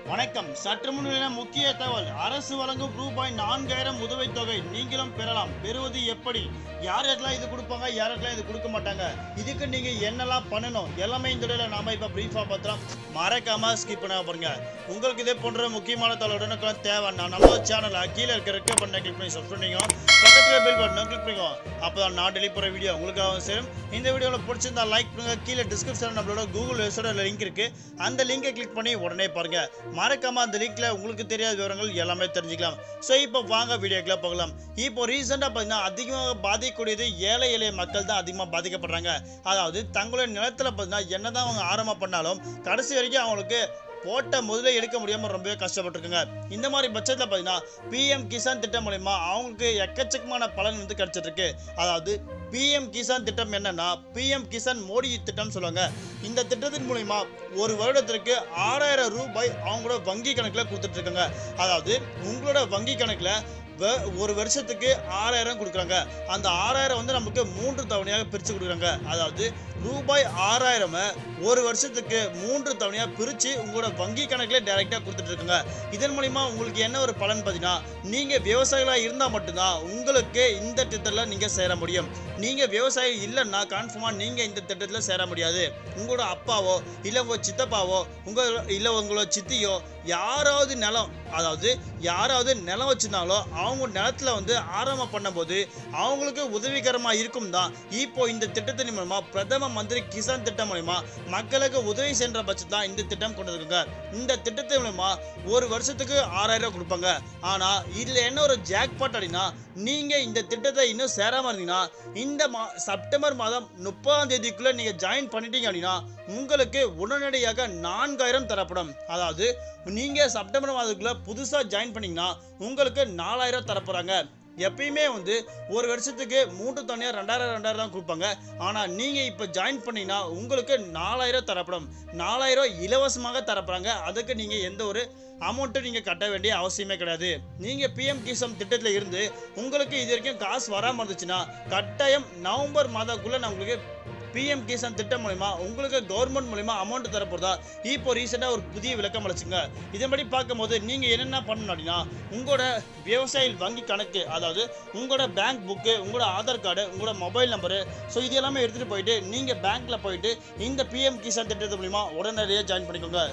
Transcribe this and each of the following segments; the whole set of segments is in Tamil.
வணக்கம் சற்று முன்னிலான முக்கிய தகவல் அரசு வழங்கும் ரூபாய் நான்காயிரம் உதவித் தொகை நீங்களும் பெறலாம் பெறுவது எப்படி யார் யாருக்கெல்லாம் இது கொடுப்பாங்க யாருக்கெல்லாம் இது கொடுக்க மாட்டாங்க இதுக்கு நீங்க என்னெல்லாம் பண்ணணும் எல்லாமே இந்த வீடியோல நாம இப்ப பிரீஃபா பார்த்தோம் மறக்காம ஸ்கிப் பண்ண பாருங்க உங்களுக்கு இதே போன்ற முக்கியமான தகவல் உடனுக்குள்ள தேவைன்னா நம்ம சேனலை கீழே இருக்க ரெக்க பண்ண கிளிக் பண்ணி சப்ஸ்கிரைப் பண்ணிக்கோ பக்கத்துல பெல் பட்டனை கிளிக் பண்ணிக்கோ அப்பதான் நான் டெலிவரி போற வீடியோ உங்களுக்காக சேரும் இந்த வீடியோவில் பிடிச்சிருந்தா லைக் பண்ணுங்க கீழே டிஸ்கிரிப்ஷன் நம்மளோட கூகுள் வெப்சைட் லிங்க் இருக்கு அந்த லிங்கை கிளிக் பண்ணி உடனே பாருங்க மறக்காம அந்த லிங்க்ல உங்களுக்கு தெரியாத விவரங்கள் எல்லாமே தெரிஞ்சுக்கலாம் ஸோ இப்போ வாங்க வீடியோக்குள்ள போகலாம் இப்போ ரீசெண்டாக பார்த்தீங்கன்னா அதிகமாக பாதிக்கக்கூடியது ஏழை எளிய மக்கள் தான் அதிகமாக பாதிக்கப்படுறாங்க அதாவது தங்களுடைய நிலத்துல பார்த்தீங்கன்னா என்னதான் அவங்க ஆரம்பம் பண்ணாலும் கடைசி வரைக்கும் அவங்களுக்கு போட்ட முதல்ல எடுக்க முடியாம ரொம்பவே கஷ்டப்பட்டிருக்காங்க இந்த மாதிரி பட்சத்தில் பார்த்தீங்கன்னா பிஎம் கிசான் திட்டம் மூலயமா அவங்களுக்கு எக்கச்சக்கமான பலன் வந்து கிடைச்சிட்டு இருக்கு அதாவது பிஎம் கிசான் திட்டம் என்னன்னா பிஎம் கிசான் மோடி திட்டம் சொல்லுவாங்க இந்த திட்டத்தின் மூலயமா ஒரு வருடத்திற்கு ஆறாயிரம் ரூபாய் அவங்களோட வங்கி கணக்கில் கொடுத்துட்டு இருக்காங்க அதாவது உங்களோட வங்கி கணக்கில் வ- ஒரு வருஷத்துக்கு ஆறாயிரம் கொடுக்குறாங்க அந்த ஆறாயிரம் வந்து நமக்கு மூன்று தவணையாக பிரித்து கொடுக்குறாங்க அதாவது ரூபாய் ஆறாயிரம் ஒரு வருஷத்துக்கு மூன்று தவணையாக பிரித்து உங்களோட வங்கி கணக்கில் டைரெக்டாக கொடுத்துட்டு இருக்காங்க இதன் மூலிமா உங்களுக்கு என்ன ஒரு பலன் பார்த்தீங்கன்னா நீங்கள் விவசாயிகளாக இருந்தால் மட்டும்தான் உங்களுக்கு இந்த திட்டத்தில் நீங்கள் சேர முடியும் நீங்கள் விவசாயி இல்லைன்னா கன்ஃபார்மாக நீங்கள் இந்த திட்டத்தில் சேர முடியாது உங்களோட அப்பாவோ இல்லை உங்கள் சித்தப்பாவோ உங்கள் இல்லை உங்களோட சித்தியோ யாராவது நிலம் அதாவது யாராவது நிலம் வச்சிருந்தாங்களோ அவங்க நிலத்துல வந்து ஆரம்பம் பண்ணும்போது அவங்களுக்கு உதவிகரமாக இருக்கும் தான் இப்போ இந்த திட்டத்தின் மூலமா பிரதம மந்திரி கிசான் திட்டம் மூலமா மக்களுக்கு உதவி சென்ற பட்சம் தான் இந்த திட்டம் கொண்டு இருக்காங்க இந்த திட்டத்தின் மூலமா ஒரு வருஷத்துக்கு ஆறாயிரம் ரூபாய் கொடுப்பாங்க ஆனா இதுல என்ன ஒரு ஜாக்பாட் அப்படின்னா நீங்க இந்த திட்டத்தை இன்னும் சேராம இருந்தீங்கன்னா இந்த மா செப்டம்பர் மாதம் முப்பதாம் தேதிக்குள்ள நீங்க ஜாயின் பண்ணிட்டீங்க அப்படின்னா உங்களுக்கு உடனடியாக நான்காயிரம் தரப்படும் அதாவது நீங்க செப்டம்பர் மாதத்துக்குள்ள புதுசா ஜாயின் பண்ணீங்கன்னா உங்களுக்கு நாலாயிரம் தரப்போறாங்க எப்பயுமே வந்து ஒரு வருஷத்துக்கு மூன்று தனியாக ரெண்டாயிரம் ரெண்டாயிரம் தான் கொடுப்பாங்க ஆனால் நீங்கள் இப்போ ஜாயின் பண்ணீங்கன்னா உங்களுக்கு நாலாயிரம் தரப்படும் நாலாயிரம் இலவசமாக தரப்படுறாங்க அதுக்கு நீங்கள் எந்த ஒரு அமௌண்ட்டும் நீங்கள் கட்ட வேண்டிய அவசியமே கிடையாது நீங்கள் பிஎம் கிசான் திட்டத்தில் இருந்து உங்களுக்கு இது வரைக்கும் காசு வராமல் இருந்துச்சுன்னா கட்டாயம் நவம்பர் மாதக்குள்ளே நான் உங்களுக்கு பிஎம் கிசான் திட்டம் மூலிமா உங்களுக்கு கவர்மெண்ட் மூலிமா அமௌண்ட் தரப்போறதா இப்போ ரீசெண்டாக ஒரு புதிய விளக்கம் அளிச்சுங்க இதன்படி பார்க்கும்போது நீங்கள் என்னென்ன பண்ணணும் அப்படின்னா உங்களோட விவசாய வங்கி கணக்கு அதாவது உங்களோட பேங்க் புக்கு உங்களோட ஆதார் கார்டு உங்களோட மொபைல் நம்பரு ஸோ இது எல்லாமே எடுத்துகிட்டு போயிட்டு நீங்கள் பேங்க்கில் போயிட்டு இந்த பிஎம் கிசான் திட்டத்து மூலிமா உடனடியாக ஜாயின் பண்ணிக்கோங்க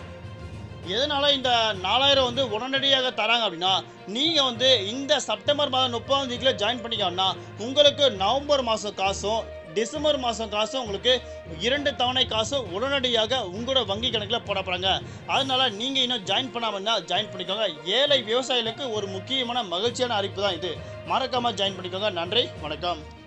எதனால இந்த நாலாயிரம் வந்து உடனடியாக தராங்க அப்படின்னா நீங்கள் வந்து இந்த செப்டம்பர் மாதம் முப்பதாம் தேதியில் ஜாயின் பண்ணிக்கணும்னா உங்களுக்கு நவம்பர் மாதம் காசும் டிசம்பர் மாதம் காசும் உங்களுக்கு இரண்டு தவணை காசும் உடனடியாக உங்களோட வங்கி கணக்கில் போட போகிறாங்க அதனால நீங்கள் இன்னும் ஜாயின் பண்ணாமல் இருந்தால் ஜாயின் பண்ணிக்கோங்க ஏழை விவசாயிகளுக்கு ஒரு முக்கியமான மகிழ்ச்சியான அறிவிப்பு தான் இது மறக்காமல் ஜாயின் பண்ணிக்கோங்க நன்றி வணக்கம்